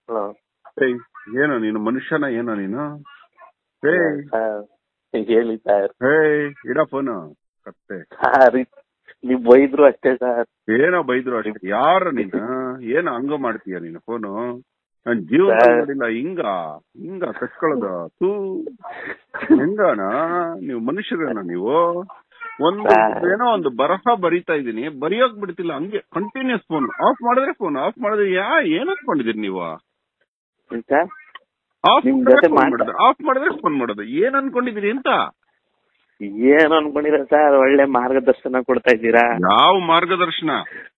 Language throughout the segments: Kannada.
ಹಲೋ ಏಯ್ ಏನೋ ನೀನು ಮನುಷ್ಯನ ಏನೋ ನೀನು ಏಯ್ ಸರ್ ಹೇಳಿ ಸರ್ ಏಯ್ ಇಡ ಫೋನು ಕತ್ತೆ ಸರ್ ನೀವ್ ಬೈದ್ರು ಅಷ್ಟೇ ಸರ್ ಏನೋ ಬೈದ್ರು ಅಷ್ಟೇ ಯಾರ ನೀನು ಏನೋ ಹಂಗ ಮಾಡ್ತೀಯ ನೀನು ಫೋನು ನನ್ ಜೀವನ ಸರ್. ನೋಡಿಲ್ಲ ಹಿಂಗ ಹಿಂಗ ಕಟ್ಕೊಳ್ಳೋದ ತೂ ಹೆಂಗಣ ನೀವು ಮನುಷ್ಯರೇನ ನೀವು ಒಂದು ಸರ್. ಏನೋ ಒಂದು ಬರಹ ಬರಿತಾ ಇದೀನಿ ಬರೆಯೋಕ್ ಬಿಡ್ತಿಲ್ಲ ಹಂಗೆ ಕಂಟಿನ್ಯೂಸ್ ಫೋನ್ ಆಫ್ ಮಾಡಿದ್ರೆ ಫೋನ್ ಆಫ್ ಮಾಡಿದ್ರೆ ಯಾ ಏನ್ ಅನ್ಕೊಂಡಿದೀರಿ ನೀವು ಸರ್ ಆಫ್ ನಿಮ್ ಮಾಡಿದ್ರೆ ಜೊತೆ ಫೋನ್ ಮಾತಾ- ಮಾಡೋದು ಆಫ್ ಮಾಡಿದ್ರೆ ಫೋನ್ ಮಾಡೋದು ಏನ್ ಅನ್ಕೊಂಡಿದೀರಿ ಅಂತ ಏನ್ ಅನ್ಕೊಂಡಿರ ಸರ್ ಒಳ್ಳೆ ಮಾರ್ಗದರ್ಶನ ಕೊಡ್ತಾ ಇದ್ದೀರಾ ಯಾವ ಮಾರ್ಗದರ್ಶನ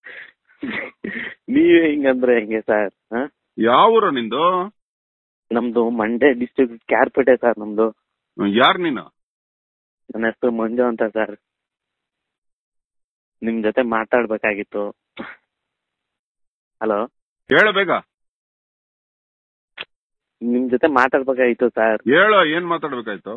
ನೀವೇ ಹಿಂಗಂದ್ರೆ ಹೆಂಗೆ ಸರ್ ಹ? ಯಾವ ಊರು ನಿಂದು ನಮ್ದು ಮಂಡ್ಯ ಡಿಸ್ಟ್ರಿಕ್ಟ್ ಕ್ಯಾರ್ಪೇಟೆ ಸರ್ ನಮ್ದು ಯಾರ್ ನೀನು ನನ್ನ ಹೆಸರು ಮಂಜು ಅಂತ ಸರ್ ನಿಮ್ ಜೊತೆ ಮಾತಾಡ್ಬೇಕಾಗಿತ್ತು ಹಲೋ ಹೇಳ ಬೇಗ ನಿಮ್ ಜೊತೆ ಮಾತಾಡ್ಬೇಕಾಗಿತ್ತು ಸರ್ ಹೇಳು ಏನ್ ಮಾತಾಡ್ಬೇಕಾಯ್ತು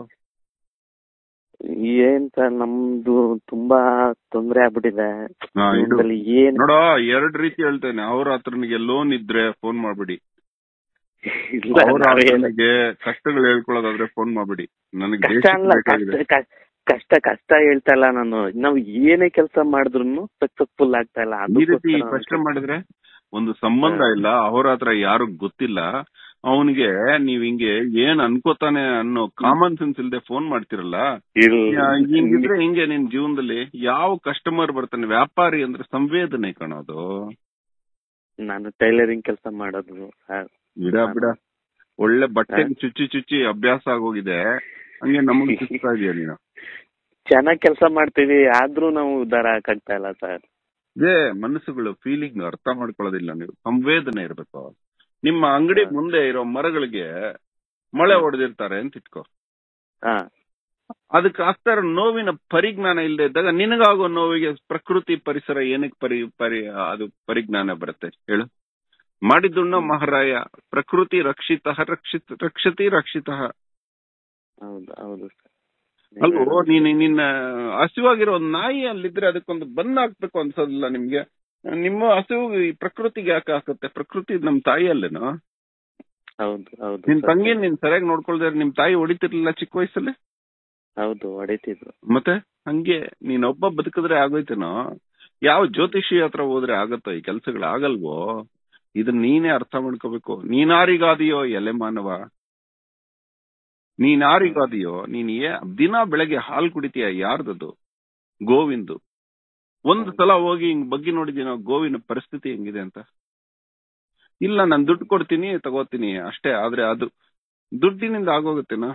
ಏನ್ ಸರ್ ನಮ್ದು ತುಂಬಾ ತೊಂದ್ರೆ ಆಗ್ಬಿಟ್ಟಿದೆ ಹಾ, ಇಡು. ಜೀವನದಲ್ಲಿ ಏನ್ ನೋಡ ಎರಡ್ ರೀತಿ ಹೇಳ್ತೇನೆ ಅವ್ರ ಹತ್ರನಿಗೆ ಲೋನ್ ಇದ್ರೆ ಫೋನ್ ಮಾಡ್ಬಿಡಿ ಇಲ್ಲ ಅವ್ರ ನಾವ್ ಏನ್- ಹತ್ರನಿಗೆ ಕಷ್ಟಗಳು ಹೇಳ್ಕೊಳ್ಳೋದಾದ್ರೆ ಫೋನ್ ಮಾಡ್ಬಿಡಿ ನನಗೆ ಕಷ್ಟ ಅಲ್ಲ ಕಷ್ಟ ಕಷ್ಟ- ಕಷ್ಟ ಕಷ್ಟ ಹೇಳ್ತಾ ಇಲ್ಲ ನಾನು ನಾವ್ ಏನೇ ಕೆಲಸ ಮಾಡಿದ್ರು ಸಕ್ಸಸ್ಫುಲ್ ಆಗ್ತಾ ಇಲ್ಲ ಈ ರೀತಿ ಅದಕ್ಕೋಸ್ಕರ ಕಷ್ಟ ಮಾಡಿದ್ರೆ ಒಂದು ಸಂಬಂಧ ಇಲ್ಲ ಅವ್ರ ಹತ್ರ ಯಾರು ಗೊತ್ತಿಲ್ಲ ಅವನಿಗೆ ನೀವ್ ಹಿಂಗೆ ಏನ್ ಅನ್ಕೋತಾನೆ ಅನ್ನೋ ಕಾಮನ್ ಸೆನ್ಸ್ ಇಲ್ದೆ ಫೋನ್ ಮಾಡ್ತಿರಲ್ಲ ಇಲ್ಲ- ಯಾ- ಹಿಂಗಿದ್ರೆ ಹಿಂಗೆ ನಿನ್ ಜೀವನದಲ್ಲಿ ಯಾವ ಕಸ್ಟಮರ್ ಬರ್ತಾನೆ ವ್ಯಾಪಾರಿ ಅಂದ್ರೆ ಸಂವೇದನೆ ಕಾಣೋದು ನಾನು ಟೈಲರಿಂಗ್ ಕೆಲಸ ಮಾಡೋದು ಸರ್ ಬಿಡ ಬಿಡ ಒಳ್ಳೆ ಬಟ್ಟೆ ಚುಚ್ಚಿ ಚುಚ್ಚಿ ಅಭ್ಯಾಸ ಆಗೋಗಿದೆ ಹಂಗೆ ನಮಗ್ ಚುಚ್ತಾ ಇದೀಯ ನೀನು ಚೆನ್ನಾಗ್ ಕೆಲಸ ಮಾಡ್ತೀವಿ ಆದ್ರೂ ನಾವು ಉದ್ದಾರ ಆಗ್ತಾ ಇಲ್ಲ ಸರ್ ಇದೇ ಮನಸ್ಸುಗಳು ಫೀಲಿಂಗ್ ಅರ್ಥ ಮಾಡ್ಕೊಳ್ಳೋದಿಲ್ಲ ನೀವು ಸಂವೇದನೆ ಇರ್ಬೇಕು ನಿಮ್ಮ ಅಂಗಡಿ ಮುಂದೆ ಇರೋ ಮರಗಳಿಗೆ ಮಳೆ ಹೊಡೆದಿರ್ತಾರೆ ಅಂತ ಇಟ್ಕೋ ಹಾ ಅದಕ್ಕೆ ಆಗ್ತಾ ಇರೋ ನೋವಿನ ಪರಿಜ್ಞಾನ ಇಲ್ಲದೆ ಇದ್ದಾಗ ನಿನಗಾಗೋ ನೋವಿಗೆ ಪ್ರಕೃತಿ ಪರಿಸರ ಏನಕ್ಕೆ ಪರಿ ಪರಿ ಅದು ಪರಿಜ್ಞಾನ ಬರುತ್ತೆ ಹೇಳು ಮಾಡಿದ್ದುಣ್ಣ ಮಹಾರಾಯ ಪ್ರಕೃತಿ ರಕ್ಷಿತ ರಕ್ಷಿತ ರಕ್ಷತಿ ರಕ್ಷಿತ ಹೌದು ಹೌದು ಸರ್ ಅಲ್ವೋ ನೀನ್ ನಿನ್ನ ಹಸಿವಾಗಿರೋ ಒಂದ್ ನಾಯಿ ಅಲ್ಲಿದ್ರೆ ಅದಕ್ಕೊಂದು ಬಂದ್ ಹಾಕ್ಬೇಕು ಅನ್ಸೋದಿಲ್ಲ ನಿಮ್ಗೆ ನಿಮ್ಮ ಹಸಿವು ಈ ಪ್ರಕೃತಿಗೆ ಯಾಕೆ ಹಾಕುತ್ತೆ ಪ್ರಕೃತಿ ನಮ್ ತಾಯಿ ಅಲ್ಲೇನೋ ಹೌದು ಹೌದು ನಿನ್ ಸರ್. ತಂಗಿ ನೀನ್ ಸರಿಯಾಗಿ ನೋಡ್ಕೊಳ್ದೆ ನಿಮ್ ತಾಯಿ ಹೊಡಿತಿರ್ಲಿಲ್ಲ ಚಿಕ್ಕ ವಯಸ್ಸಲ್ಲಿ ಹೌದು ಹೊಡಿತಿದ್ರು ಮತ್ತೆ ಹಂಗೆ ನೀನೊಬ್ಬ ಬದುಕಿದ್ರೆ ಆಗೋಯ್ತೇನೋ ಯಾವ ಜ್ಯೋತಿಷಿ ಹತ್ರ ಹೋದ್ರೆ ಆಗತ್ತೋ ಈ ಕೆಲ್ಸಗಳು ಆಗಲ್ವೋ ಇದನ್ನ ನೀನೇ ಅರ್ಥ ಮಾಡ್ಕೋಬೇಕು ನೀನಾರಿಗಾದಿಯೋ ಎಲೆ ಮಾನವ ನೀನಾರಿಗಾದಿಯೋ ನೀನ್ ಏ ದಿನ ಬೆಳಗ್ಗೆ ಹಾಲು ಕುಡಿತೀಯ ಯಾರ್ದದು ಗೋವಿಂದು ಒಂದ್ ಸಲ ಹೋಗಿ ಹಿಂಗ್ ಬಗ್ಗಿ ನೋಡಿದೀನೋ ಗೋವಿನ ಪರಿಸ್ಥಿತಿ ಹೆಂಗಿದೆ ಅಂತ ಇಲ್ಲ ನಾನ್ ದುಡ್ಡು ಕೊಡ್ತೀನಿ ತಗೋತೀನಿ ಅಷ್ಟೇ ಆದ್ರೆ ಅದು ದುಡ್ಡಿನಿಂದ ಆಗೋಗುತ್ತೇನಾ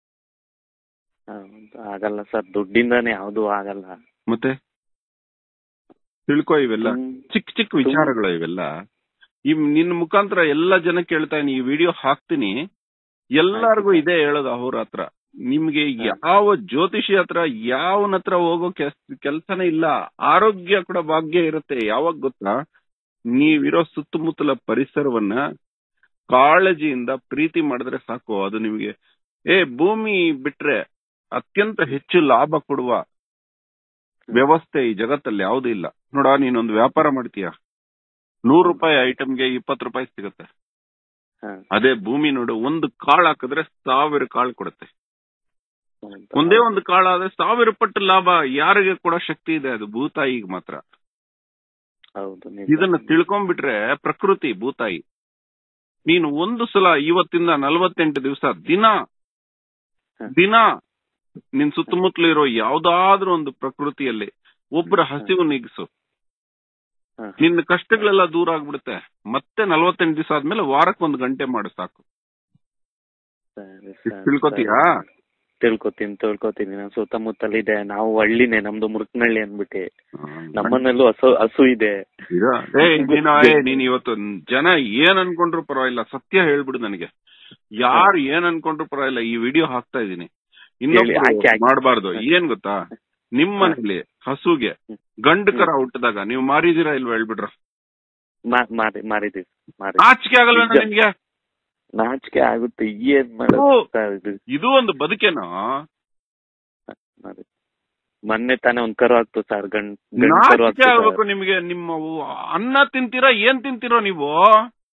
ಹೌದು ಆಗಲ್ಲ ಸರ್ ದುಡ್ಡಿಂದಾನೇ ಯಾವ್ದು ಆಗಲ್ಲ ಮತ್ತೆ ತಿಳ್ಕೊ ಇವೆಲ್ಲ ಹ್ಮ್. ಚಿಕ್ಕ ಚಿಕ್ಕ ವಿಚಾರಗಳು ಇವೆಲ್ಲ ಇವ್ ನಿನ್ ಮುಖಾಂತರ ಎಲ್ಲಾ ಜನ ಕೇಳ್ತಾ ಈ ವಿಡಿಯೋ ಹಾಕ್ತೀನಿ ಎಲ್ಲಾರ್ಗು ಆಯ್ತು. ಇದೇ ಹೇಳೋದು ಅವ್ರ ಹತ್ರ ನಿಮ್ಗೆ ಯಾವ ಜ್ಯೋತಿಷಿ ಹತ್ರ ಯಾವನ ಹತ್ರ ಹೋಗೋ ಕೆಲ್ಸನೇ ಇಲ್ಲ ಆರೋಗ್ಯ ಕೂಡ ಭಾಗ್ಯ ಇರುತ್ತೆ ಯಾವಾಗ ಗೊತ್ತಾ ನೀವಿರೋ ಸುತ್ತಮುತ್ತಲ ಪರಿಸರವನ್ನ ಕಾಳಜಿಯಿಂದ ಪ್ರೀತಿ ಮಾಡಿದ್ರೆ ಸಾಕು ಅದು ನಿಮ್ಗೆ ಏ ಭೂಮಿ ಬಿಟ್ರೆ ಅತ್ಯಂತ ಹೆಚ್ಚು ಲಾಭ ಕೊಡುವ ವ್ಯವಸ್ಥೆ ಈ ಜಗತ್ತಲ್ಲಿ ಯಾವ್ದು ಇಲ್ಲ ನೋಡ ನೀನೊಂದು ವ್ಯಾಪಾರ ಮಾಡ್ತೀಯ ನೂರು ರೂಪಾಯಿ ಐಟಮ್ಗೆ ಇಪ್ಪತ್ತು ರೂಪಾಯಿ ಸಿಗುತ್ತೆ ಹಾ, ಅದೇ ಭೂಮಿ ನೋಡು ಒಂದು ಕಾಳು ಹಾಕಿದ್ರೆ ಸಾವಿರ ಕಾಳು ಕೊಡುತ್ತೆ ಹೌದು. ಒಂದೇ ಒಂದು ಕಾಳು ಆದ್ರೆ ಸಾವಿರ ಪಟ್ಟು ಲಾಭ ಯಾರಿಗೆ ಕೊಡೋ ಶಕ್ತಿ ಇದೆ ಅದು ಭೂತಾಯಿಗೆ ಮಾತ್ರ ಹೌದು ನಿಜ. ಇದನ್ನ ತಿಳ್ಕೊಂಡ್ಬಿಟ್ರೆ ಪ್ರಕೃತಿ ಭೂತಾಯಿ ನೀನು ಒಂದು ಸಲ ಇವತ್ತಿಂದ ನಲವತ್ತೆಂಟು ದಿವಸ ದಿನ ಹ. ದಿನ ನಿನ್ ಸುತ್ತಮುತ್ತಲು ಇರೋ ಯಾವ್ದಾದ್ರೂ ಒಂದು ಪ್ರಕೃತಿಯಲ್ಲಿ ಒಬ್ಬರ ಹಸಿವು ನೀಗಿಸು ಹ. ನಿನ್ನ ಕಷ್ಟಗಳೆಲ್ಲ ದೂರ ಆಗ್ಬಿಡುತ್ತೆ ಮತ್ತೆ ನಲವತ್ತೆಂಟು ದಿವಸ ಆದ್ಮೇಲೆ ವಾರಕ್ಕೆ ಒಂದು ಗಂಟೆ ಮಾಡು ಸಾಕು ಸರಿ, ಇಷ್ಟ್ ಸರಿ, ತಿಳ್ಕೊತೀಯಾ? ಸರಿ. ತಿಳ್ಕೊತೀನಿ ತಿಳ್ಕೊತೀನಿ ನಾನು ಸುತ್ತಮುತ್ತಲ ಇದೆ ನಾವು ಹಳ್ಳಿನೇ ನಮ್ದು ಮುರುಕನಹಳ್ಳಿ ಅಂದ್ಬಿಟ್ಟು ನಮ್ಮನೇಲೂ ಹಸು ಹಸು ಇದೆ ಈಗ ಏ ನೀನು ಏ ನೀನ್ ಇವತ್ತು ಜನ ಏನ್ ಅನ್ಕೊಂಡ್ರು ಪರವಾಗಿಲ್ಲ ಸತ್ಯ ಹೇಳ್ಬಿಡು ನನಗೆ ಯಾರು ಏನ್ ಅನ್ಕೊಂಡ್ರು ಪರವಾಗಿಲ್ಲ ಈ ವಿಡಿಯೋ ಹಾಕ್ತಾ ಇದೀನಿ ಹೇಳಿ, ಹಾಕಿ, ಇನ್ನೊಬ್ರು ಹಾಕಿ. ಮಾಡಬಾರ್ದು ಏನ್ ಗೊತ್ತಾ ನಿಮ್ ಮನೇಲಿ ಹಸುಗೆ ಗಂಡು ಕರ ಹುಟ್ಟಿದಾಗ ನೀವು ಮಾರಿದೀರಾ ಇಲ್ವಾ ಹೇಳ್ಬಿಡ್ರ ಮಾ- ಮಾರಿ ಮಾರಿದೀವಿ ಮಾರಿ ಆಚಿಕೆ ಆಗಲ್ವೇನೋ ನಿಜ. ನಿಮ್ಗೆ ನಾಚಿಕೆ ಆಗುತ್ತೆ ಏನ್ ಮಾಡೋದು ಓ. ಸರ್ ಇದು ಇದು ಒಂದು ಬದುಕೇನೋ ಮಾರಿ. ಮೊನ್ನೆ ತಾನೇ ಒಂದ್ ಕರು ಆಗ್ತು ಸರ್ ಗಂಡ್ ಗಂಡ್ ಕರು ನಾಚಿಕೆ ಆಗ್ತು ಆಗ್ಬೇಕು ನಿಮ್ಗೆ ನಿಮ್ಮ ಅನ್ನ ತಿಂತೀರಾ ಏನ್ ತಿಂತೀರೋ ನೀವು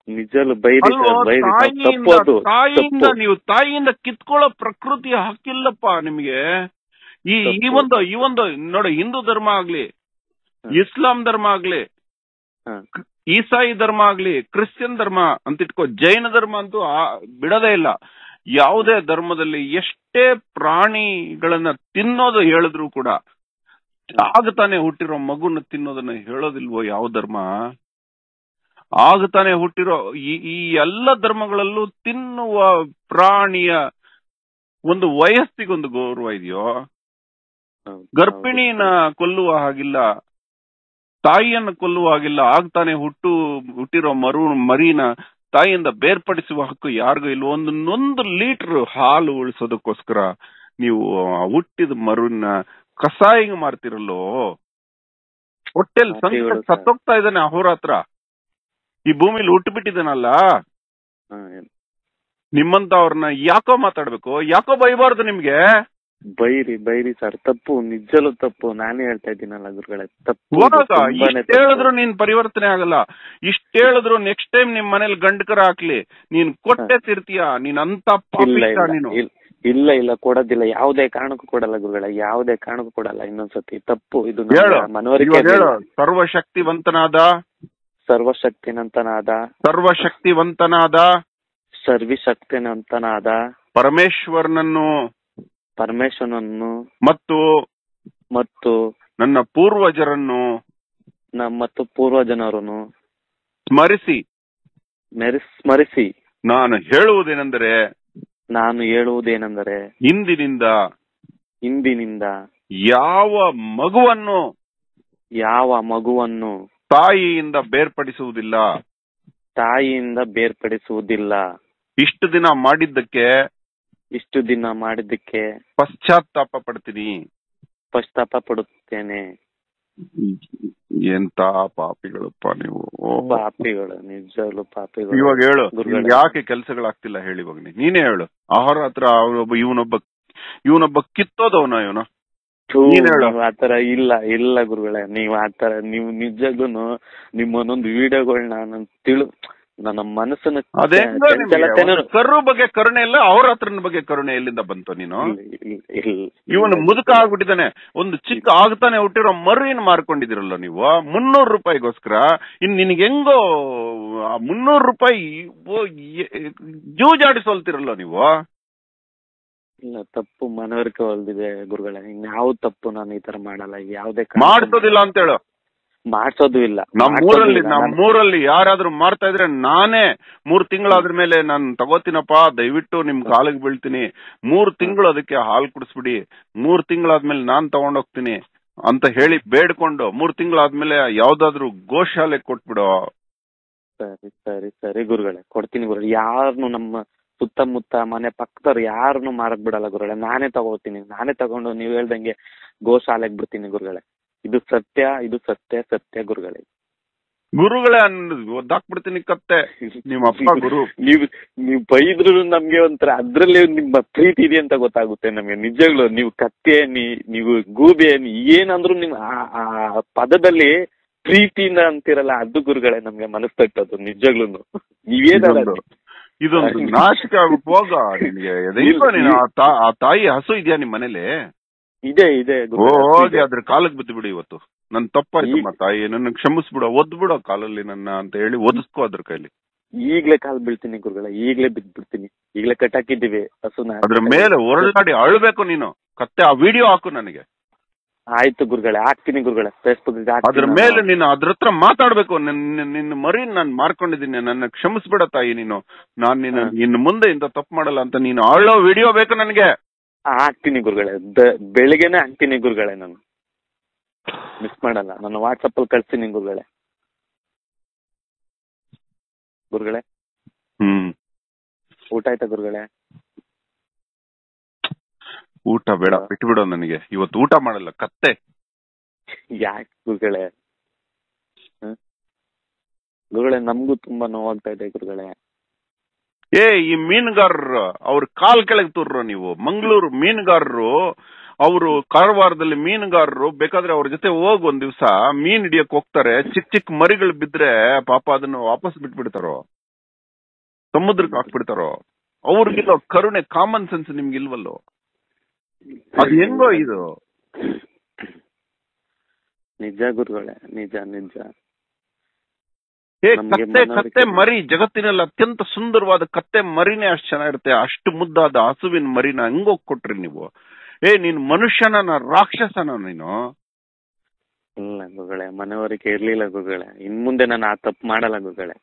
ನಿಜಲು ಬೈರಿ ಅಲ್ವೋ, ಸರ್ ಬೈರಿ ಸರ್. ತಾಯಿಯಿಂದ ತಪ್ಪು ಅದು ತಾಯಿಯಿಂದ ತಪ್ಪು. ನೀವು ತಾಯಿಯಿಂದ ಕಿತ್ಕೊಳ್ಳೋ ಪ್ರಕೃತಿ ಹಕ್ಕಿಲ್ಲಪ್ಪ ನಿಮ್ಗೆ ಈ ಈ ತಪ್ಪು. ಒಂದು ಈ ಒಂದು ನೋಡಿ ಹಿಂದೂ ಧರ್ಮ ಆಗ್ಲಿ ಹ್ಮ್. ಇಸ್ಲಾಂ ಧರ್ಮ ಆಗ್ಲಿ ಹ. ಈಸಾಯಿ ಧರ್ಮ ಆಗ್ಲಿ ಕ್ರಿಶ್ಚಿಯನ್ ಧರ್ಮ ಅಂತ ಇಟ್ಕೋ ಜೈನ ಧರ್ಮ ಅಂತೂ ಆ- ಬಿಡದೇ ಇಲ್ಲ ಯಾವುದೇ ಧರ್ಮದಲ್ಲಿ ಎಷ್ಟೇ ಪ್ರಾಣಿಗಳನ್ನ ತಿನ್ನೋದು ಹೇಳಿದ್ರು ಕೂಡ ಆಗ ತಾನೇ ಹುಟ್ಟಿರೋ ಮಗುನ ತಿನ್ನೋದನ್ನ ಹೇಳೋದಿಲ್ವೋ ಯಾವ ಧರ್ಮ ಆಗ ತಾನೇ ಹುಟ್ಟಿರೋ ಈ ಈ ಎಲ್ಲ ಧರ್ಮಗಳಲ್ಲೂ ತಿನ್ನುವ ಪ್ರಾಣಿಯ ಒಂದು ವಯಸ್ಸಿಗೊಂದು ಗೌರವ ಇದೆಯೋ ಹೌದು, ಗರ್ಭಿಣಿನ ಕೊಲ್ಲುವ ಹಾಗಿಲ್ಲ ತಾಯಿಯನ್ನು ಕೊಲ್ಲುವ ಹಾಗಿಲ್ಲ ಆಗ್ತಾನೆ ಹುಟ್ಟು ಹುಟ್ಟಿರೋ ಮರು ಮರಿನ ತಾಯಿಯಿಂದ ಬೇರ್ಪಡಿಸುವ ಹಕ್ಕು ಯಾರಿಗೂ ಇಲ್ಲ ಒಂದು ಒಂದು ಲೀಟರ್ ಹಾಲು ಉಳಿಸೋದಕ್ಕೋಸ್ಕರ ನೀವು ಆ ಹುಟ್ಟಿದ ಮರುನ ಕಸಾಯಿಗೆ ಮಾರ್ತಿರಲ್ಲೋ ಹೊಟ್ಟೆಲ್ ಸಂಕಟ ಮಾತಿಗಳು ಸರ್. ಸತ್ತೋಗ್ತಾ ಇದ್ದಾನೆ ಅಹೋರಾತ್ರ ಈ ಭೂಮಿಲಿ ಹುಟ್ಟು ಬಿಟ್ಟಿದ್ದಾನಲ್ಲ ಹ, ನಿಮ್ಮಂತ ಅವ್ರನ್ನ ಯಾಕೋ ಮಾತಾಡ್ಬೇಕು ಯಾಕೋ ಬೈಬಾರ್ದು ನಿಮ್ಗೆ ಬೈರಿ ಬೈರಿ ಸರ್ ತಪ್ಪು ನಿಜಲು ತಪ್ಪು ನಾನೇ ಹೇಳ್ತಾ ಇದ್ದೀನಲ್ಲ ಗುರುಗಳೇ ತಪ್ಪು ಇದು ಹೋಗಾಗ ತುಂಬಾನೇ ಇಷ್ಟ ಹೇಳಿದ್ರು ನೀನ್ ಪರಿವರ್ತನೆ ಆಗಲ್ಲ ಇಷ್ಟ ಹೇಳಿದ್ರು ನೆಕ್ಸ್ಟ್ ಟೈಮ್ ನಿಮ್ ಮನೇಲಿ ಗಂಡಕರ ಹಾಕ್ಲಿ ನೀನ್ ಕೊಟ್ಟೆ ತಿರ್ತೀಯ ನೀನ್ ಅಂತ ತಪ್ಪು. ಇಲ್ಲ ಪಾಪಿಷ್ಟ ಇಲ್ಲ ನೀನು ಇಲ್ಲ, ಇಲ್ಲ ಇಲ್ಲ ಕೊಡೋದಿಲ್ಲ ಯಾವುದೇ ಕಾರಣಕ್ಕೂ ಕೊಡಲ್ಲ ಗುರುಗಳೇ ಯಾವುದೇ ಕಾರಣಕ್ಕೂ ಕೊಡಲ್ಲ ಇನ್ನೊಂದ್ಸತಿ ತಪ್ಪು ಇದು ನನ್ನ ಹೇಳು ಮನವರಿಕೆ ಇವಾಗ ಹೇಳು ಸರ್ವಶಕ್ತಿವಂತನಾದ ಸರ್ವಶಕ್ತಿನಂತನಾದ ಸರ್ವಶಕ್ತಿವಂತನಾದ ಸರ್ವಿಶಕ್ತಿನಂತನಾದ ಪರಮೇಶ್ವರನನ್ನು ಪರಮೇಶ್ವರನನ್ನು ಮತ್ತು ಮತ್ತು ನನ್ನ ಪೂರ್ವಜರನ್ನು ನಮ್ಮ ಮತ್ತು ಪೂರ್ವಜನರನ್ನು ಸ್ಮರಿಸಿ ಮೆರೆಸ್ ಸ್ಮರಿಸಿ ನಾನು ಹೇಳುವುದೇನೆಂದರೆ ನಾನು ಹೇಳುವುದೇನೆಂದರೆ ಇಂದಿನಿಂದ ಇಂದಿನಿಂದ ಯಾವ ಮಗುವನ್ನು ಯಾವ ಮಗುವನ್ನು ತಾಯಿಯಿಂದ ಬೇರ್ಪಡಿಸುವುದಿಲ್ಲ ತಾಯಿಯಿಂದ ಬೇರ್ಪಡಿಸುವುದಿಲ್ಲ ಇಷ್ಟು ದಿನ ಮಾಡಿದ್ದಕ್ಕೆ ಇಷ್ಟು ದಿನ ಮಾಡಿದ್ದಕ್ಕೆ ಪಶ್ಚಾತ್ತಾಪ ಪಡ್ತೀನಿ ಪಶ್ಚಾತ್ತಾಪ ಪಡುತ್ತೇನೆ ಎಂತ ಪಾಪಿಗಳಪ್ಪ ನೀವು ಓ. ಪಾಪಿಗಳು ನಿಜವಾಗ್ಲು ಪಾಪಿಗಳು ಇವಾಗ ಹೇಳು ಗುರುಗಳೇ. ನಿಮ್ಗೆ ಯಾಕೆ ಕೆಲ್ಸಗಳಾಗ್ತಿಲ್ಲ ಹೇಳಿ ಇವಾಗ ನೀ- ನೀನೇ ಹೇಳು ಅವರ ಹತ್ರ ಅವನೊಬ್ಬ ಇವನೊಬ್ಬ ಇವನೊಬ್ಬ ಕಿತ್ತೋದವನ ಇವನು ಥೂ, ನೀನ್ ಹೇಳು. ನೀವ್ ಆತರ ಇಲ್ಲ ಇಲ್ಲ ಗುರುಗಳೇ ನೀವ್ ಆತರ ನೀವು ನಿಜಕ್ಕೂನು ನಿಮ್ಮ ಒಂದೊಂದು ವಿಡಿಯೋಗಳನ್ನ ನಾನು ತಿಳು ನನ್ನ ಮನಸ್ಸನ್ನ ಅದೇ ಚಂಚಲತೆನೂ- ಕರು ಬಗ್ಗೆ ಕರುಣೆ ಇಲ್ಲ ಅವ್ರ ಹತ್ರನ ಬಗ್ಗೆ ಕರುಣೆ ಎಲ್ಲಿಂದ ಬಂತು ನೀನು ಇಲ್ಲ, ಇಲ್ಲ, ಇಲ್ಲ. ಇವನು ಮುದುಕ ಆಗ್ಬಿಟ್ಟಿದ್ದಾನೆ ಒಂದು ಚಿಕ್ಕ ಆಗ್ತಾನೆ ಹುಟ್ಟಿರೋ ಮರಿನ ಮಾರ್ಕೊಂಡಿದಿರಲ್ಲ ನೀವು ಮುನ್ನೂರು ರೂಪಾಯಿಗೋಸ್ಕರ ಇನ್ ನಿನಗೆ ಹೆಂಗೋ ಆ ಮುನ್ನೂರು ರೂಪಾಯಿ ಓ, ಎ- ಜೂಜಾಡಿಸೋಲ್ತಿರಲ್ಲ ನೀವು ಇಲ್ಲ ತಪ್ಪು ಮನವರಿಕೆ ಹೊಲ್ದಿದೆ ಗುರುಗಳೇ ಇನ್ಯಾವ ತಪ್ಪು ನಾನು ಈ ತರ ಮಾಡಲ್ಲ ಯಾವುದೇ ಕಾರಣಕ್ಕೂ ಮಾಡ್ಸೋದಿಲ್ಲ ಅಂತ ಹೇಳು ಮಾಡ್ಸೋದು ಇಲ್ಲ ನಮ್ ಮಾಡ್ಸೋದು ಊರಲ್ಲಿ ಇಲ್ಲ. ನಮ್ ನಾನು- ಊರಲ್ಲಿ ಯಾರಾದ್ರೂ ಮಾಡ್ತಾ ಇದ್ರೆ ನಾನೇ ಮೂರ್ ತಿಂಗಳಾದ್ರ ಮೇಲೆ ನಾನು ತಗೋತೀನಪ್ಪ ದಯವಿಟ್ಟು ನಿಮ್ ಕಾಲಿಗೆ ಬೀಳ್ತೀನಿ ಮೂರ್ ತಿಂಗಳು ಅದಕ್ಕೆ ಹಾಲು ಕುಡಿಸ್ಬಿಡಿ ಮೂರ್ ತಿಂಗಳಾದ್ಮೇಲೆ ನಾನ್ ತಗೊಂಡೋಗ್ತೀನಿ ಅಂತ ಹೇಳಿ ಬೇಡ್ಕೊಂಡು ಮೂರ್ ತಿಂಗಳಾದ್ಮೇಲೆ ಯಾವ್ದಾದ್ರು ಗೋಶಾಲೆ ಕೊಟ್ಬಿಡೋ ಸರಿ ಸರಿ ಸರಿ ಗುರುಗಳೇ ಕೊಡ್ತೀನಿ ಗುರುಗಳೇ ಯಾರನ್ನು ನಮ್ಮ ಸುತ್ತಮುತ್ತ ಮನೆ ಪಕ್ಕದವ್ರು ಯಾರನ್ನು ಮಾರಕ್ ಬಿಡಲ್ಲ ಗುರುಗಳೇ ನಾನೇ ತಗೋತೀನಿ ನಾನೇ ತಗೊಂಡು ನೀವ್ ಹೇಳ್ದಂಗೆ ಗೋಶಾಲೆಗೆ ಬಿಡ್ತೀನಿ ಗುರುಗಳೇ ಇದು ಸತ್ಯ ಇದು ಸತ್ಯ ಸತ್ಯ ಗುರುಗಳೇ ಗುರುಗಳೇ ಅನ್ನೋದು ಒದ್ದಾಕ್ಬಿಡ್ತೀನಿ ಕತ್ತೆ ನಿಮ್ಮ ಅಪ್ಪ ಗುರು ನೀವು ನೀವು ಬೈದ್ರು ನಮ್ಗೆ ಒಂಥರ ಅದ್ರಲ್ಲಿ ನಿಮ್ಮ ಪ್ರೀತಿ ಇದೆ ಅಂತ ಗೊತ್ತಾಗುತ್ತೆ ನಮ್ಗೆ ನಿಜಗಳು ನೀವು ಕತ್ತೆ ನೀ ನೀವು ಗೂಬೆ ನೀ ಏನಂದ್ರು ನಿಮ್ ಆ- ಆ ಪದದಲ್ಲಿ ಪ್ರೀತಿಯಿಂದ ಅಂತಿರಲ್ಲ ಅದು ಗುರುಗಳೇ ನಮ್ಗೆ ಮನಸ್ಸು ತಟ್ಟೋದು ನಿಜಗ್ಲೂನು ನೀವೇನಲ್ಲ ಇದೊಂದು ಇದೊಂದು ನಾಶಕ ಆಗ್ಬಿಟ್ಟು ಹೋಗ ನಿನ್ಗೆ ಹೆಂಗೋ ನೀನು ಆ ತಾ- ಆ ತಾಯಿ ಹಸು ಇದೆಯಾ ನಿಮ್ ಮನೇಲಿ ಇದೆ ಇದೆ ಗುರುಗಳೇ, ಹೋಗಿ ಇದೆ. ಅದ್ರ ಕಾಲಕ್ಕೆ ಬಿದ್ದು ಬಿಡು ಇವತ್ತು ನನ್ ತಪ್ಪಾಯ್ತಮ್ಮ ತಾಯಿ ನನ್ನ ಕ್ಷಮಿಸ್ಬಿಡು ಒದ್ಬಿಡೋ ಕಾಲಲ್ಲಿ ನನ್ನ ಅಂತ ಹೇಳಿ ಒದಿಸ್ಕೋ ಅದ್ರ ಕೈಲಿ ಈಗ್ಲೇ ಕಾಲ್ ಬೀಳ್ತೀನಿ ಗುರುಗಳೇ ಈಗ್ಲೇ ಬಿದ್ಬಿಡ್ತೀನಿ ಈಗ್ಲೇ ಕಟ್ಟಾಕಿದ್ದೀವಿ ಹಸುನ ಅದ್ರ ಮೇಲೆ ಒರಳಾಡಿ ಅಳ್ಬೇಕು ನೀನು ಕತ್ತೆ ಆ ವಿಡಿಯೋ ಹಾಕು ನನಗೆ ಆಯ್ತು ಗುರುಗಳೇ ಹಾಕ್ತೀನಿ ಗುರುಗಳೇ ಫೇಸ್ಬುಕ್ ಅದ್ರ ಮೇಲೆ ನೀನು ಅದ್ರ ಹತ್ರ ಮಾತಾಡ್ಬೇಕು ನಿನ್ನ ನಿನ್ನ ಮರಿ ನಾನ್ ಮಾರ್ಕೊಂಡಿದ್ದೀನಿ ನನ್ನ ಕ್ಷಮಿಸ್ಬಿಡ ತಾಯಿ ನೀನು ನಾನ್ ನಿನ್ನ ಹಾ. ಇನ್ನು ಮುಂದೆ ಇಂತ ತಪ್ಪು ಮಾಡಲ್ಲ ಅಂತ ನೀನು ಅಳ್ಳೋ ವಿಡಿಯೋ ಬೇಕು ನನಗೆ ಹಾಕ್ತೀನಿ ಗುರುಗಳೇ ಬೆ- ಬೆಳಿಗ್ಗೆನೆ ಹಾಕ್ತೀನಿ ಗುರುಗಳೇ ನಾನು ಮಿಸ್ ಮಾಡಲ್ಲ ನಾನು ವಾಟ್ಸಪ್ ಅಲ್ಲಿ ಕಳ್ಸ್ತೀನಿ ಗುರುಗಳೇ ಗುರುಗಳೇ ಹ್ಮ್ ಊಟ ಆಯ್ತಾ ಗುರುಗಳೇ ಊಟ ಬೇಡ ಬಿಟ್ಬಿಡೋ ನನಗೆ ಇವತ್ತು ಊಟ ಮಾಡಲ್ಲ ಕತ್ತೆ ಯಾಕೆ ಗುರುಗಳೇ ಹ? ಗುರುಗಳೇ ನಮಗೂ ತುಂಬಾ ನೋವಾಗ್ತಾ ಇದೆ ಗುರುಗಳೇ ಏ ಈ ಮೀನುಗಾರರು ಅವ್ರ ಕಾಲ್ ಕೆಳಗೆ ತೂರ್ರು ನೀವು ಮಂಗಳೂರು ಮೀನುಗಾರರು ಅವರು ಕಾರವಾರದಲ್ಲಿ ಮೀನುಗಾರರು ಬೇಕಾದ್ರೆ ಅವ್ರ ಜೊತೆ ಹೋಗ್ ಒಂದ್ ದಿವ್ಸ ಮೀನ್ ಹಿಡಿಯಕ್ ಹೋಗ್ತಾರೆ ಚಿಕ್ಕ ಚಿಕ್ಕ ಮರಿಗಳು ಬಿದ್ರೆ ಪಾಪ ಅದನ್ನ ವಾಪಸ್ ಬಿಟ್ಬಿಡ್ತಾರೋ ಸಮುದ್ರಕ್ಕೆ ಹಾಕ್ಬಿಡ್ತಾರೋ ಅವ್ರಿಗಿರೋ ಕರುಣೆ ಕಾಮನ್ ಸೆನ್ಸ್ ನಿಮ್ಗಿಲ್ವಲ್ಲೋ ಅದ್ ಹೆಂಗೋ ಇದು ನಿಜ ಗುರುಗಳೇ ನಿಜ ನಿಜ ಏ ನಮ್ಗೆ ಕತ್ತೆ ಮನವರಿಕೆ ಕತ್ತೆ ಮರಿ ಜಗತ್ತಿನಲ್ಲಿ ಅತ್ಯಂತ ಸುಂದರವಾದ ಕತ್ತೆ ಮರಿನೇ ಅಷ್ಟು ಚೆನ್ನಾಗಿರುತ್ತೆ ಅಷ್ಟು ಮುದ್ದಾದ ಹಸುವಿನ ಮರಿನ ಹಂಗೋಗ್ ಕೊಟ್ರಿ ನೀವು ಏ ನೀನ್ ಮನುಷ್ಯನ ರಾಕ್ಷಸನ ನೀನು ಇಲ್ಲ ಗುರುಗಳೇ ಮನವರಿಕೆ ಇರ್ಲಿಲ್ಲ ಗುರುಗಳೇ ಇನ್ ಮುಂದೆ ನಾನು ಆ ತಪ್ಪು ಮಾಡಲ್ಲ ಗುರುಗಳೇ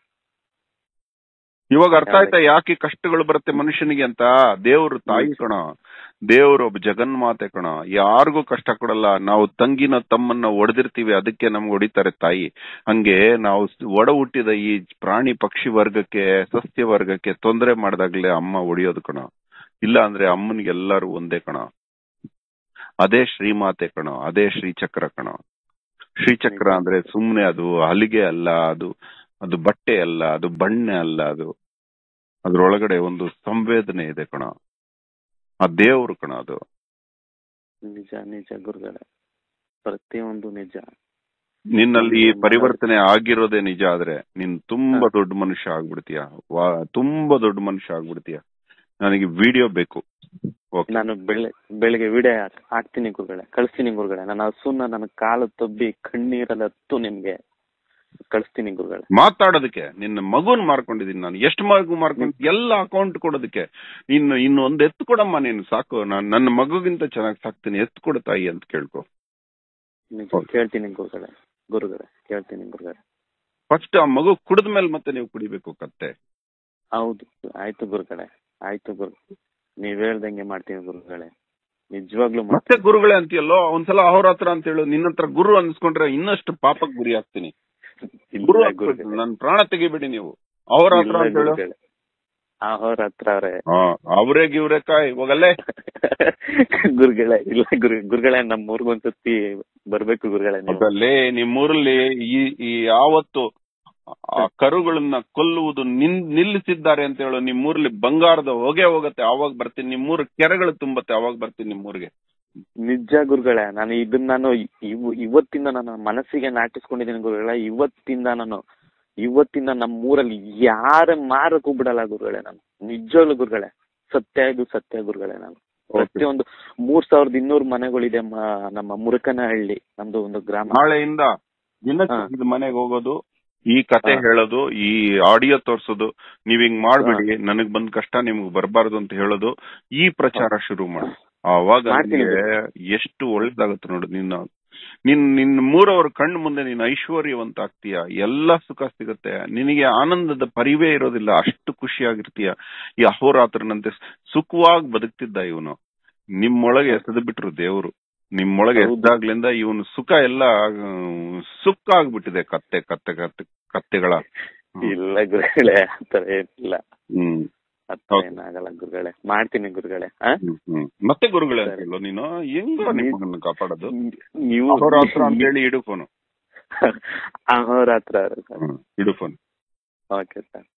ಇವಾಗ ಅರ್ಥ ಆಯ್ತಾ ಯಾಕೆ ಕಷ್ಟಗಳು ಬರುತ್ತೆ ಮನುಷ್ಯನಿಗೆ ಅಂತ ದೇವ್ರು ತಾಯಿ ಕಣ ದೇವ್ರು ಒಬ್ಬ ಜಗನ್ಮಾತೆ ಕಣ ಯಾರಿಗೂ ಕಷ್ಟ ಕೊಡಲ್ಲ ನಾವು ತಂಗಿನ ತಮ್ಮನ್ನ ಒಡೆದಿರ್ತೀವಿ ಅದಕ್ಕೆ ನಮ್ಗೆ ಹೊಡಿತಾರೆ ತಾಯಿ ಹಂಗೆ ನಾವು ಸ್- ಒಡ ಹುಟ್ಟಿದ ಈ ಪ್ರಾಣಿ ಪಕ್ಷಿ ವರ್ಗಕ್ಕೆ ಸಸ್ಯ ವರ್ಗಕ್ಕೆ ತೊಂದರೆ ಮಾಡಿದಾಗ್ಲೇ ಅಮ್ಮ ಹೊಡಿಯೋದು ಕಣ ಇಲ್ಲ ಅಂದ್ರೆ ಅಮ್ಮನಿಗೆ ಎಲ್ಲರೂ ಒಂದೇ ಕಣ ಅದೇ ಶ್ರೀಮಾತೆ ಕಣ ಅದೇ ಶ್ರೀಚಕ್ರ ಕಣ ಶ್ರೀಚಕ್ರ ಅಂದ್ರೆ ಸುಮ್ನೆ ಅದು ಹಲಿಗೆ ಅಲ್ಲ ಅದು ಅದು ಬಟ್ಟೆ ಅಲ್ಲ ಅದು ಬಣ್ಣೆ ಅಲ್ಲ ಅದು ಅದ್ರೊಳಗಡೆ ಒಂದು ಸಂವೇದನೆ ಇದೆ ಕಣ ಆ ದೇವ್ರು ಕಣ ಅದು ನಿಜ ನಿಜ ಗುರುಗಳೇ ಪ್ರತಿಯೊಂದು ನಿಜ ನಿನ್ನಲ್ಲಿ ಈ ಪರಿವರ್ತನೆ ಆಗಿರೋದೇ ನಿಜ ಆದ್ರೆ ನೀನ್ ತುಂಬಾ ದೊಡ್ಡ ಮನುಷ್ಯ ಆಗ್ಬಿಡ್ತೀಯ ವಾ ತುಂಬಾ ದೊಡ್ಡ ಮನುಷ್ಯ ಆಗ್ಬಿಡ್ತೀಯ ನನಗೆ ವಿಡಿಯೋ ಬೇಕು ಓಕೆ ನಾನು ಬೆಳೆ ಬೆಳಿಗ್ಗೆ ವಿಡಿಯೋ ಹಾಕ್ತೀನಿ ಗುರುಗಳೇ ಕಳಿಸ್ತೀನಿ ಗುರುಗಳೇ ನನ್ನ ಹಸುನ ನನ್ನ ಕಾಲು ತಬ್ಬಿ ಕಣ್ಣೀರಲ್ಲಿ ಹತ್ತು ನಿಮ್ಗೆ ಕಳಿಸ್ತೀನಿ ಗುರುಗಳೇ ಮಾತಾಡೋದಕ್ಕೆ ನಿನ್ನ ಮಗುನ್ ಮಾರ್ಕೊಂಡಿದೀನಿ ನಾನು ಎಷ್ಟು ಮಗು ಮಾರ್ಕೊಂಡು ಎಲ್ಲ ಅಕೌಂಟ್ ಕೊಡೋದಕ್ಕೆ ಇನ್ನು ಇನ್ನು ಒಂದ್ ಎತ್ತು ಕೊಡಮ್ಮ ನೀನು ಸಾಕು ನಾನು ನನ್ನ ಮಗುಗಿಂತ ಚೆನ್ನಾಗಿ ಸಾಕ್ತೀನಿ ಎತ್ತು ಕೊಡು ತಾಯಿ ಅಂತ ಕೇಳ್ಕೊ ನಿಜ ಹೌದು. ಕೇಳ್ತೀನಿ ಗುರುಗಳೇ ಗುರುಗಳೇ ಕೇಳ್ತೀನಿ ಗುರುಗಳೇ ಫಸ್ಟ್ ಆ ಮಗು ಕುಡಿದ ಮೇಲೆ ಮತ್ತೆ ನೀವು ಕುಡಿಬೇಕು ಕತ್ತೆ ಹೌದು ಆಯ್ತು ಗುರುಗಳೇ ಆಯ್ತು ಗುರು ನೀವ್ ಹೇಳ್ದಂಗೆ ಮಾಡ್ತೀನಿ ಗುರುಗಳೇ ನಿಜವಾಗ್ಲೂ ಮತ್ತೆ ಮಾಡ್ತೀನಿ ಗುರುಗಳೇ ಅಂತೀಯಲ್ಲೋ ಒಂದ್ಸಲ ಅವ್ರ ಹತ್ರ ಅಂತ ಹೇಳು ನಿನ್ನ ಹತ್ರ ಗುರು ಅನ್ಸ್ಕೊಂಡ್ರೆ ಇನ್ನಷ್ಟು ಪಾಪಕ್ ಗುರಿ ಆಗ್ತೀನಿ ಗುರು ಇಲ್ಲ ಅನ್ಸ್ಬಿಟ್ಟು ಗುರುಗಳೇ ನನ್ ಪ್ರಾಣ ತೆಗಿಬೇಡಿ ನೀವು ಅವ್ರ ಹತ್ರ ಇಲ್ಲ ಅಂತ ಹೇಳು ಗುರುಗಳೇ ಅವ್ರ ಹತ್ರ ಅವ್ರೆ ಹಾ ಅವ್ರೇ ಗಿವ್ರೆ ಕಾಯ್ ಹೋಗಲ್ಲೇ ಗುರುಗಳೇ ಇಲ್ಲ ಗುರು ಗುರುಗಳೇ ನಮ್ಮ ಊರ್ಗೊಂದ್ಸತಿ ಬರ್ಬೇಕು ಗುರುಗಳೇ ನೀವು ಹೋಗಲ್ಲೇ ನಿಮ್ಮೂರಲ್ಲಿ ಈ ಈ ಯಾವತ್ತು ಆ ಕರುಗಳನ್ನ ಕೊಲ್ಲುವುದು ನಿನ್ ನಿಲ್ಲಿಸಿದ್ದಾರೆ ಅಂತ ಹೇಳು ನಿಮ್ಮೂರಲ್ಲಿ ಬಂಗಾರದ ಹೊಗೆ ಹೋಗತ್ತೆ ಅವಾಗ ಬರ್ತೀನಿ ನಿಮ್ಮೂರ ಕೆರೆಗಳು ತುಂಬತ್ತೆ ಅವಾಗ ಬರ್ತೀನಿ ನಿಮ್ಮೂರಿಗೆ ನಿಜ ಗುರುಗಳೇ ನಾನು ಇದನ್ನ ನಾನು ಇವ್- ಇವತ್ತಿಂದ ನನ್ನ ಮನಸ್ಸಿಗೆ ನಾಟಿಸ್ಕೊಂಡಿದ್ದೀನಿ ಗುರುಗಳೇ ಇವತ್ತಿಂದ ನಾನು ಇವತ್ತಿಂದ ನಮ್ಮ ಊರಲ್ಲಿ ಯಾರ ಮಾರಕ್ಕೂ ಬಿಡಲ್ಲ ಗುರುಗಳೇ ನಾನು ನಿಜವಾಗ್ಲು ಗುರುಗಳೇ ಸತ್ಯ ಇದು ಸತ್ಯ ಗುರುಗಳೇ ನಾನು ಪ್ರತಿಯೊಂದು ಮೂರ್ ಸಾವಿರದ ಇನ್ನೂರು ಮನೆಗಳಿದೆ ಮ- ನಮ್ಮ ಮುರುಕನಹಳ್ಳಿ ನಮ್ದು ಒಂದು ಗ್ರಾಮ ನಾಳೆಯಿಂದ ದಿನಕ್ಕೆ ಹಾ. ಐದು ಮನೆಗೆ ಹೋಗೋದು ಈ ಕತೆ ಹಾ. ಹೇಳೋದು ಈ ಆಡಿಯೋ ತೋರ್ಸೋದು ನೀವ್ ಹಿಂಗ್ ಮಾಡ್ಬೇಡಿ ನನಗ್ ಬಂದ್ ಕಷ್ಟ ನಿಮ್ಗ್ ಬರ್ಬಾರ್ದು ಅಂತ ಹೇಳೋದು ಈ ಪ್ರಚಾರ ಶುರು ಮಾಡಿ ಆವಾಗ ಮಾಡ್ತೀನಿ ನಿನ್ಗೆ ಎಷ್ಟು ಒಳ್ಳೇದಾಗುತ್ತೆ ನೋಡು ನಿನ್ನ ನಿನ್ ನಿನ್ ಮೂರವರ ಕಣ್ಣು ಮುಂದೆ ನೀನ್ ಐಶ್ವರ್ಯವಂತ ಆಗ್ತೀಯ ಎಲ್ಲ ಸುಖ ಸಿಗುತ್ತೆ ನಿನಗೆ ಆನಂದದ ಪರಿವೇ ಇರೋದಿಲ್ಲ ಅಷ್ಟು ಖುಷಿಯಾಗಿರ್ತೀಯ ಈ ಅಹೋರಾತ್ರನಂತೆ ಸುಖವಾಗಿ ಬದುಕ್ತಿದ್ದ ಇವನು ನಿಮ್ಮೊಳಗೆ ಎಸೆದು ಬಿಟ್ರು ದೇವ್ರು ನಿಮ್ಮೊಳಗೆ ಹೌದು. ಎದ್ದಾಗ್ಲಿಂದ ಇವನು ಸುಖ ಎಲ್ಲ ಆಮ್, ಸುಕ್ಕ ಆಗ್ಬಿಟ್ಟಿದೆ ಕತ್ತೆ ಕತ್ತೆ ಕತ್ತೆ ಕತ್ತೆಗಳ ಹ್ಮ್. ಇಲ್ಲ ಗುರುಗಳೇ ಆತರ ಏನಿಲ್ಲ ಹ್ಮ್ ಆತರ ಏನಾಗಲ್ಲ ಗುರುಗಳೇ ಮಾಡ್ತೀನಿ ಗುರುಗಳೇ ಆ? ಹ್ಮ್, ಹ್ಮ್. ಮತ್ತೆ ಗುರುಗಳೇ ಅಂತ ಸರಿ. ಹೇಳು ನೀನು ಹೆಂಗ ನಿಮ್ಮನ್ನ ಕಾಪಾಡೋದು ನೀವು ಅಹೋರಾತ್ರ ಅಂತ ಹೇಳಿ ಇಡು ಫೋನ್ ಅಹೋರಾತ್ರ ಇಡು ಫೋನ್ ಓಕೆ ಸರ್